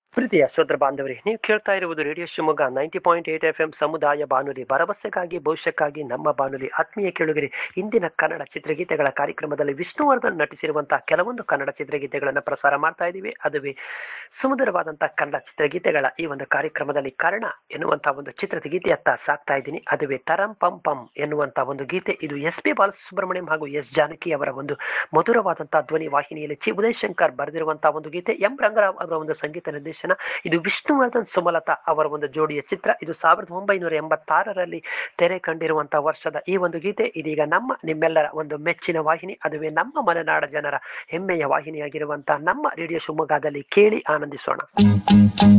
ಪ್ರೀತಿಯ ಶ್ರೋತ್ರ ಬಾಂಧವರೇ ನೀವು ಕೇಳ್ತಾ ಇರುವುದು radio Shivamogga ninety point eight F M ಸಮುದಾಯ ಬಾನುಲಿ ಭರವಸೆಗಾಗಿ ಭವಿಷ್ಯಕ್ಕಾಗಿ ನಮ್ಮ ಬಾನುಲಿ ಆತ್ಮೀಯ ಕೇಳುಗರೆ ಇಂದಿನ ಕನ್ನಡ ಚಿತ್ರಗೀತೆಗಳ ಕಾರ್ಯಕ್ರಮದಲ್ಲಿ ವಿಷ್ಣುವರ್ಧನ್ ನಟಿಸಿರುವಂತಹ ಕೆಲವೊಂದು ಕನ್ನಡ ಚಿತ್ರಗೀತೆಗಳನ್ನು ಪ್ರಸಾರ ಮಾಡ್ತಾ ಇದ್ದೀವಿ ಅದುವೇ ಸುಮಧುರವಾದಂತಹ ಕನ್ನಡ ಚಿತ್ರಗೀತೆಗಳ ಈ ಒಂದು ಕಾರ್ಯಕ್ರಮದಲ್ಲಿ ಕರ್ಣ ಎನ್ನುವಂತಹ ಒಂದು ಚಿತ್ರದ ಗೀತೆಯತ್ತ ಸಾಕ್ತಾ ಇದ್ದೀನಿ ಅದುವೇ ತರಂ ಪಂ ಪಂ ಎನ್ನುವಂತಹ ಒಂದು ಗೀತೆ ಇದು ಎಸ್ ಪಿ ಬಾಲಸುಬ್ರಹ್ಮಣ್ಯಂ ಹಾಗೂ ಎಸ್ ಜಾನಕಿ ಅವರ ಒಂದು ಮಧುರವಾದಂತಹ ಧ್ವನಿ ವಾಹಿನಿಯಲ್ಲಿ ಚಿ ಉದಯಶಂಕರ್ ಬರೆದಿರುವಂತಹ ಒಂದು ಗೀತೆ ಎಂ ರಂಗರಾವ್ ಅವರ ಒಂದು ಸಂಗೀತ ನಿರ್ದೇಶನ ಇದು ವಿಷ್ಣುವರ್ಧನ್ ಸುಮಲತಾ ಅವರ ಒಂದು ಜೋಡಿಯ ಚಿತ್ರ ಇದು ಸಾವಿರದ ಒಂಬೈನೂರ ಎಂಬತ್ತಾರರಲ್ಲಿ ತೆರೆ ಕಂಡಿರುವಂತಹ ವರ್ಷದ ಈ ಒಂದು ಗೀತೆ ಇದೀಗ ನಮ್ಮ ನಿಮ್ಮೆಲ್ಲರ ಒಂದು ಮೆಚ್ಚಿನ ವಾಹಿನಿ ಅದುವೇ ನಮ್ಮ ಮಲೆನಾಡ ಜನರ ಹೆಮ್ಮೆಯ ವಾಹಿನಿಯಾಗಿರುವಂತಹ ನಮ್ಮ ರೇಡಿಯೋ ಶಿವಮೊಗ್ಗದಲ್ಲಿ ಕೇಳಿ ಆನಂದಿಸೋಣ